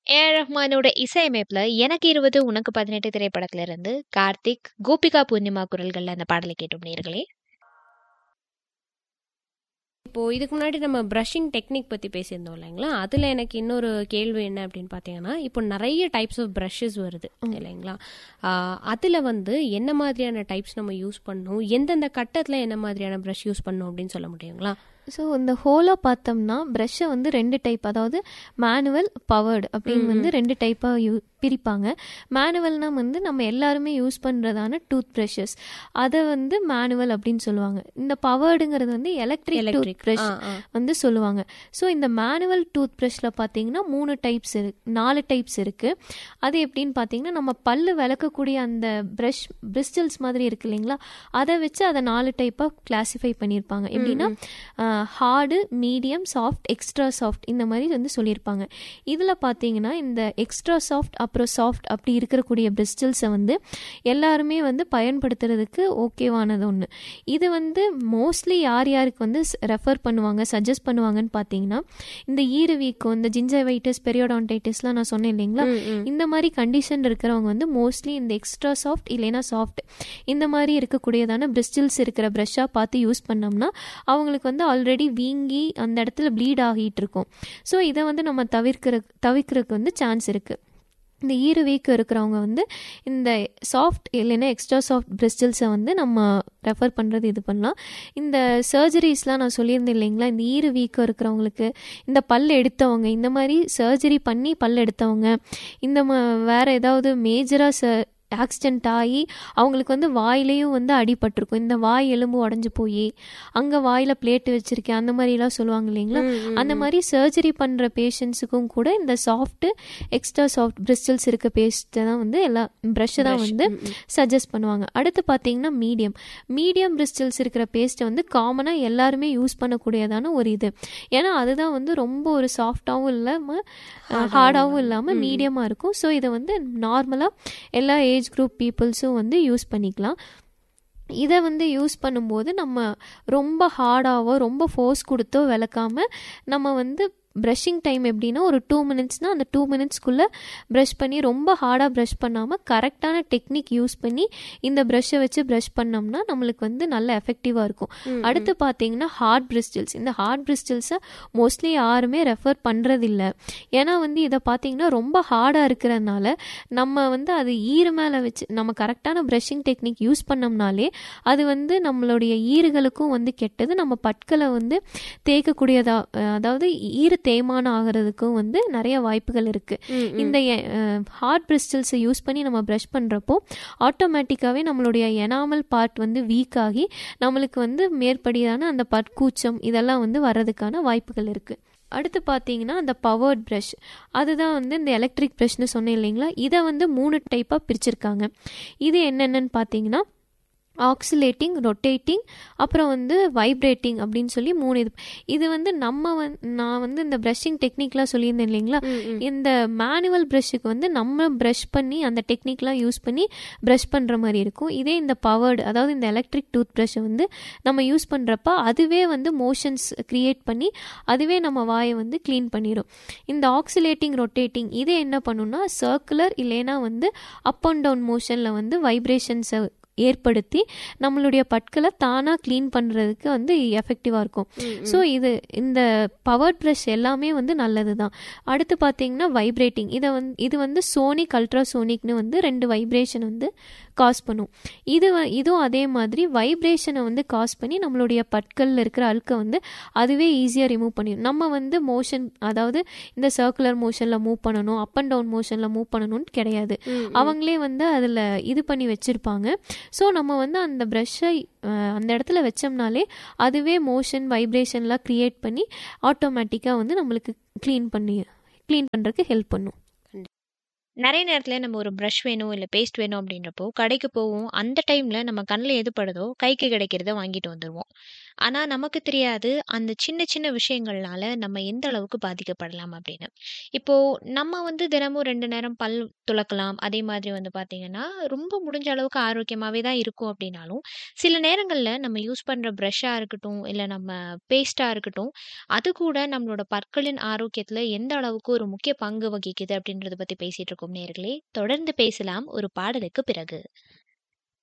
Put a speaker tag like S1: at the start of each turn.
S1: A R ரஹ்மானோட இசையமைப்புல எனக்கு இருபது உனக்கு பதினெட்டு திரைப்படத்துல இருந்து கார்த்திக் கோபிகா பூர்ணிமா குரல்கள்ல அந்த பாடலை கேட்டோம் நேர்களே
S2: இப்போது இதுக்கு முன்னாடி நம்ம ப்ரஷிங் டெக்னிக் பற்றி பேசியிருந்தோம் இல்லைங்களா அதில் எனக்கு இன்னொரு கேள்வி என்ன அப்படின்னு பார்த்தீங்கன்னா இப்போ நிறைய டைப்ஸ் ஆஃப் ப்ரஷஸ் வருது இல்லைங்களா அதில் வந்து என்ன மாதிரியான டைப்ஸ் நம்ம யூஸ் பண்ணணும் எந்தெந்த கட்டத்தில் என்ன மாதிரியான ப்ரஷ் யூஸ் பண்ணணும் அப்படின்னு சொல்ல முடியுங்களா
S3: ஸோ இந்த ஹோலாக பார்த்தோம்னா ப்ரஷ்ஷை வந்து ரெண்டு டைப் அதாவது மேனுவல் பவர்டு அப்படின்னு வந்து ரெண்டு டைப்பாக யூ பிரிப்பாங்க மேனுவல்னா வந்து நம்ம எல்லாருமே யூஸ் பண்ணுறதான டூத் ப்ரஷஸ் அதை வந்து மேனுவல் அப்படின்னு சொல்லுவாங்க இந்த பவர்டுங்கிறது வந்து எலக்ட்ரிக் டூத் ப்ரஷ் வந்து சொல்லுவாங்க ஸோ இந்த மேனுவல் டூத் ப்ரஷ்ல பார்த்தீங்கன்னா மூணு டைப்ஸ் இருக்கு நாலு டைப்ஸ் இருக்குது அது எப்படின்னு பார்த்தீங்கன்னா நம்ம பல்லு விளக்கக்கூடிய அந்த ப்ரஷ் பிரிஸ்டல்ஸ் மாதிரி இருக்கு இல்லைங்களா அதை வச்சு அதை நாலு டைப்பாக கிளாஸிஃபை பண்ணியிருப்பாங்க எப்படின்னா hard medium soft extra soft இந்த மாதிரி வந்து சொல்லியிருப்பாங்க இதில் பார்த்தீங்கன்னா இந்த எக்ஸ்ட்ரா சாஃப்ட் அப்புறம் சாஃப்ட் அப்படி இருக்கக்கூடிய பிரிஸ்டல்ஸை வந்து எல்லாருமே வந்து பயன்படுத்துறதுக்கு ஓகேவானது ஒன்று இது வந்து மோஸ்ட்லி யார் யாருக்கு வந்து ரெஃபர் பண்ணுவாங்க சஜஸ்ட் பண்ணுவாங்கன்னு பார்த்தீங்கன்னா இந்த ஈரு வீக்கம் இந்த ஜிஞ்சவைட்டிஸ் பெரியோடான்டைட்டிஸ்லாம் நான் சொன்னேன் இல்லைங்களா இந்த மாதிரி கண்டிஷன் இருக்கிறவங்க வந்து மோஸ்ட்லி இந்த எக்ஸ்ட்ரா சாஃப்ட் இல்லைன்னா சாஃப்ட் இந்த மாதிரி இருக்கக்கூடியதான பிரிஸ்டில்ஸ் இருக்கிற ப்ரஷ்ஷாக பார்த்து யூஸ் பண்ணோம்னா அவங்களுக்கு வந்து ஆல்ரெடி வீங்கி அந்த இடத்துல ப்ளீட் ஆகிட்டு இருக்கும் ஸோ இதை வந்து நம்ம தவிர்க்கிற தவிர்க்கிறதுக்கு வந்து சான்ஸ் இருக்குது இந்த ஈர வீக்கம் இருக்கிறவங்க வந்து இந்த சாஃப்ட் இல்லைன்னா எக்ஸ்ட்ரா சாஃப்ட் பிரிஸ்டல்ஸை வந்து நம்ம ரெஃபர் பண்ணுறது இது பண்ணலாம் இந்த சர்ஜரிஸ்லாம் நான் சொல்லியிருந்தேன் இல்லைங்களா இந்த ஈர வீக்கம் இருக்கிறவங்களுக்கு இந்த பல் எடுத்தவங்க இந்த மாதிரி சர்ஜரி பண்ணி பல் எடுத்தவங்க இந்த ம வேறு ஏதாவது மேஜராக ச ஆக்சிடென்ட் ஆகி அவங்களுக்கு வந்து வாயிலையும் வந்து அடிபட்டிருக்கும் இந்த வாய் எலும்பு உடஞ்சி போய் அங்கே வாயில் பிளேட்டு வச்சுருக்கேன் அந்த மாதிரிலாம் சொல்லுவாங்க இல்லைங்களா அந்த மாதிரி சர்ஜரி பண்ணுற பேஷண்ட்ஸுக்கும் கூட இந்த சாஃப்ட்டு எக்ஸ்ட்ரா சாஃப்ட் பிரிஸ்டல்ஸ் இருக்க பேஸ்ட்டை தான் வந்து எல்லா ப்ரஷ்ஷை தான் வந்து சஜஸ்ட் பண்ணுவாங்க அடுத்து பார்த்தீங்கன்னா மீடியம் மீடியம் பிரிஸ்டல்ஸ் இருக்கிற பேஸ்ட்டை வந்து காமனாக எல்லாருமே யூஸ் பண்ணக்கூடியதான ஒரு இது ஏன்னா அதுதான் வந்து ரொம்ப ஒரு சாஃப்டாகவும் இல்லாமல் ஹார்டாகவும் இல்லாமல் மீடியமாக இருக்கும் ஸோ இதை வந்து நார்மலாக எல்லா ஏஜ் குரூப் பீப்புள்ஸும் வந்து யூஸ் பண்ணிக்கலாம் இதை வந்து யூஸ் பண்ணும்போது நம்ம ரொம்ப ஹார்டாகவோ ரொம்ப ஃபோர்ஸ் கொடுத்தோ விளக்காமல் நம்ம வந்து ப்ரஷிங் டைம் எப்படின்னா ஒரு டூ மினிட்ஸ்னால் அந்த டூ மினிட்ஸ்க்குள்ளே ப்ரஷ் பண்ணி ரொம்ப ஹார்டாக ப்ரஷ் பண்ணாமல் கரெக்டான டெக்னிக் யூஸ் பண்ணி இந்த ப்ரஷ்ஷை வச்சு ப்ரஷ் பண்ணோம்னா நம்மளுக்கு வந்து நல்ல எஃபெக்டிவாக இருக்கும் அடுத்து பார்த்தீங்கன்னா ஹார்ட் பிரிஸ்டில்ஸ் இந்த ஹார்ட் பிரிஸ்டில்ஸை மோஸ்ட்லி யாருமே ரெஃபர் பண்ணுறதில்ல ஏன்னா வந்து இதை பார்த்தீங்கன்னா ரொம்ப ஹார்டாக இருக்கிறதுனால நம்ம வந்து அது ஈறு மேலே வச்சு நம்ம கரெக்டான ப்ரஷிங் டெக்னிக் யூஸ் பண்ணோம்னாலே அது வந்து நம்மளுடைய ஈறுகளுக்கும் வந்து கெட்டது நம்ம பற்களை வந்து தேய்க்கக்கூடியதா அதாவது ஈறு தேய்மானம் ஆகிறதுக்கும் வந்து நிறைய வாய்ப்புகள் இருக்குது இந்த ஹார்ட் பிரிஸ்டல்ஸை யூஸ் பண்ணி நம்ம ப்ரஷ் பண்ணுறப்போ ஆட்டோமேட்டிக்காகவே நம்மளுடைய எனாமல் பார்ட் வந்து வீக் ஆகி நம்மளுக்கு வந்து மேற்படியான அந்த பற்கூச்சம் இதெல்லாம் வந்து வர்றதுக்கான வாய்ப்புகள் இருக்குது அடுத்து பார்த்தீங்கன்னா அந்த பவர்ட் ப்ரஷ் அதுதான் வந்து இந்த எலக்ட்ரிக் ப்ரஷ்னு சொன்னேன் இல்லைங்களா இதை வந்து மூணு டைப்பாக பிரிச்சிருக்காங்க இது என்னென்னு பார்த்தீங்கன்னா ஆக்சிலேட்டிங் ரொட்டேட்டிங் அப்புறம் வந்து வைப்ரேட்டிங் அப்படின்னு சொல்லி மூணு இது இது வந்து நம்ம வந் நான் வந்து இந்த ப்ரஷிங் டெக்னிக்லாம் சொல்லியிருந்தேன் இல்லைங்களா இந்த மேனுவல் ப்ரஷ்ஷுக்கு வந்து நம்ம ப்ரஷ் பண்ணி அந்த டெக்னிக்லாம் யூஸ் பண்ணி ப்ரஷ் பண்ணுற மாதிரி இருக்கும் இதே இந்த பவர்டு அதாவது இந்த எலக்ட்ரிக் டூத் ப்ரஷ்ஷை வந்து நம்ம யூஸ் பண்ணுறப்ப அதுவே வந்து மோஷன்ஸ் க்ரியேட் பண்ணி அதுவே நம்ம வாயை வந்து க்ளீன் பண்ணிடும் இந்த ஆக்சிலேட்டிங் ரொட்டேட்டிங் இதே என்ன பண்ணுன்னா சர்க்குலர் இல்லைன்னா வந்து அப் அண்ட் டவுன் மோஷனில் வந்து வைப்ரேஷன்ஸை ஏற்படுத்தி நம்மளுடைய பற்களை தானாக க்ளீன் பண்ணுறதுக்கு வந்து எஃபெக்டிவாக இருக்கும் ஸோ இது இந்த பவர் ப்ரஷ் எல்லாமே வந்து நல்லது தான் அடுத்து பார்த்தீங்கன்னா வைப்ரேட்டிங் இதை வந்து இது வந்து சோனிக் அல்ட்ராசோனிக்னு வந்து ரெண்டு வைப்ரேஷன் வந்து காஸ் பண்ணும் இது இதுவும் அதே மாதிரி வைப்ரேஷனை வந்து காஸ் பண்ணி நம்மளுடைய பற்களில் இருக்கிற அழுக்கை வந்து அதுவே ஈஸியாக ரிமூவ் பண்ணிடும் நம்ம வந்து மோஷன் அதாவது இந்த சர்க்குலர் மோஷனில் மூவ் பண்ணணும் அப் அண்ட் டவுன் மோஷனில் மூவ் பண்ணணும்னு கிடையாது அவங்களே வந்து அதில் இது பண்ணி வச்சுருப்பாங்க ஸோ நம்ம வந்து அந்த ப்ரஷ்ஷை அந்த இடத்துல வச்சோம்னாலே அதுவே மோஷன் வைப்ரேஷன்லாம் க்ரியேட் பண்ணி ஆட்டோமேட்டிக்காக வந்து நம்மளுக்கு க்ளீன் பண்ணி க்ளீன் பண்ணுறதுக்கு ஹெல்ப் பண்ணும்
S1: நெறைய நேரத்துல நம்ம ஒரு பிரஷ் வேணும், இல்ல பேஸ்ட் வேணும் அப்படின்றப்போ, கடைக்கு போவோம். அந்த டைம்ல நம்ம கண்ல எது படுதோ, கைக்கு கிடைக்கிறத வாங்கிட்டு வந்துருவோம். ஆனா, நமக்கு தெரியாது அந்த சின்ன சின்ன விஷயங்கள்னால நம்ம எந்த அளவுக்கு பாதிக்கப்படலாம் அப்படின்னு. இப்போ நம்ம வந்து தினமும் 2 நேரம் பல் துலக்கலாம். அதே மாதிரி வந்து பார்த்தீங்கன்னா, ரொம்ப முடிஞ்ச அளவுக்கு ஆரோக்கியமாவே தான் இருக்கும் அப்படின்னாலும், சில நேரங்கள்ல நம்ம யூஸ் பண்ற பிரஷ்ஷா இருக்கட்டும், இல்ல நம்ம பேஸ்ட்டா இருக்கட்டும், அது கூட நம்மளோட பற்களின் ஆரோக்கியத்துல எந்த அளவுக்கு ஒரு முக்கிய பங்கு வகிக்குது அப்படின்றத பத்தி பேசிட்டு இருக்கோம் நேயர்களே. தொடர்ந்து பேசலாம் ஒரு பாடலுக்கு பிறகு.